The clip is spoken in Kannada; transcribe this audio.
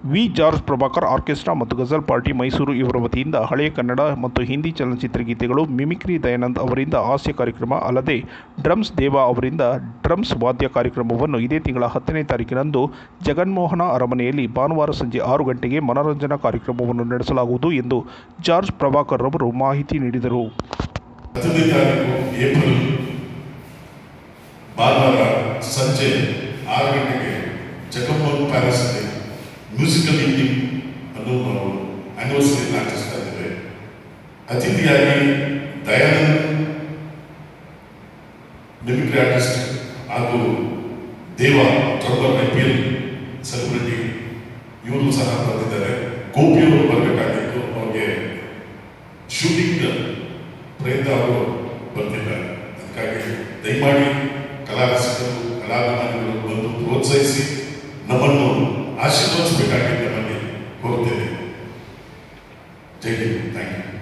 ವಿ ಜಾರ್ಜ್ ಪ್ರಭಾಕರ್ ಆರ್ಕೆಸ್ಟ್ರಾ ಮತ್ತು ಗಜಲ್ ಪಾರ್ಟಿ ಮೈಸೂರು ಇವರ ವತಿಯಿಂದ ಹಳೆಯ ಕನ್ನಡ ಮತ್ತು ಹಿಂದಿ ಚಲನಚಿತ್ರ ಗೀತೆಗಳು ಮಿಮಿಕ್ರಿ ದಯಾನಂದ್ ಅವರಿಂದ ಹಾಸ್ಯ ಕಾರ್ಯಕ್ರಮ ಅಲ್ಲದೆ ಡ್ರಮ್ಸ್ ದೇವಾ ಅವರಿಂದ ಡ್ರಮ್ಸ್ ವಾದ್ಯ ಕಾರ್ಯಕ್ರಮವನ್ನು ಇದೇ ತಿಂಗಳ ಹತ್ತನೇ ತಾರೀಕಿನಂದು ಜಗನ್ಮೋಹನ ಅರಮನೆಯಲ್ಲಿ ಭಾನುವಾರ ಸಂಜೆ ಆರು ಗಂಟೆಗೆ ಮನರಂಜನಾ ಕಾರ್ಯಕ್ರಮವನ್ನು ನಡೆಸಲಾಗುವುದು ಎಂದು ಜಾರ್ಜ್ ಪ್ರಭಾಕರ್ ಅವರು ಮಾಹಿತಿ ನೀಡಿದರು ಹತ್ತನೇ ತಾರೀಕು ಏಪ್ರಿಲ್ ಭಾನುವಾರ ಸಂಜೆ ಆರು ಗಂಟೆಗೆ ಜಗನ್ಮೋಹನ್ ಪ್ಯಾಲೇಸ್ನಲ್ಲಿ ಮ್ಯೂಸಿಕಲ್ ಈವ್ನಿಂಗ್ ಅನ್ನು ನಾವು ಆನಿವರ್ಸರಿ ಆಚರಿಸ್ತಾ ಇದ್ದೇವೆ ಅತಿಥಿಯಾಗಿ ದಯಾನಂದ್ ಮಿಮಿಕ್ರಿ ಆರ್ಟಿಸ್ಟ್ ಹಾಗೂ ದೇವ ಟ್ರಂಬರ್ ಐ ಪಿ ಎಲ್ ಸೆಲೆಬ್ರಿಟಿ ಇವರು ಸಹ ಬರೆದಿದ್ದಾರೆ ಗೋಪಿಯವರು ಬರಬೇಕಾಗಿತ್ತು ಅವ್ರಿಗೆ ಶೂಟಿಂಗ್ ಪ್ರಯತ್ನ ಅವರು ಬರ್ತಿದ್ದಾರೆ ಅದಕ್ಕಾಗಿ ದಯಮಾಡಿ ಕಲಾರಸಿಕರು ಕಲಾಭಿಮಾನಿಗಳು ಬಂದು ಪ್ರೋತ್ಸಾಹಿಸಿ ನಮ್ಮನ್ನು ಆಶೀರ್ವದಿಸಬೇಕಾಗಿ ನಮ್ಮಲ್ಲಿ ಕೋರುತ್ತೇನೆ ಜೈ ಹಿಂದ್ ಥ್ಯಾಂಕ್ ಯು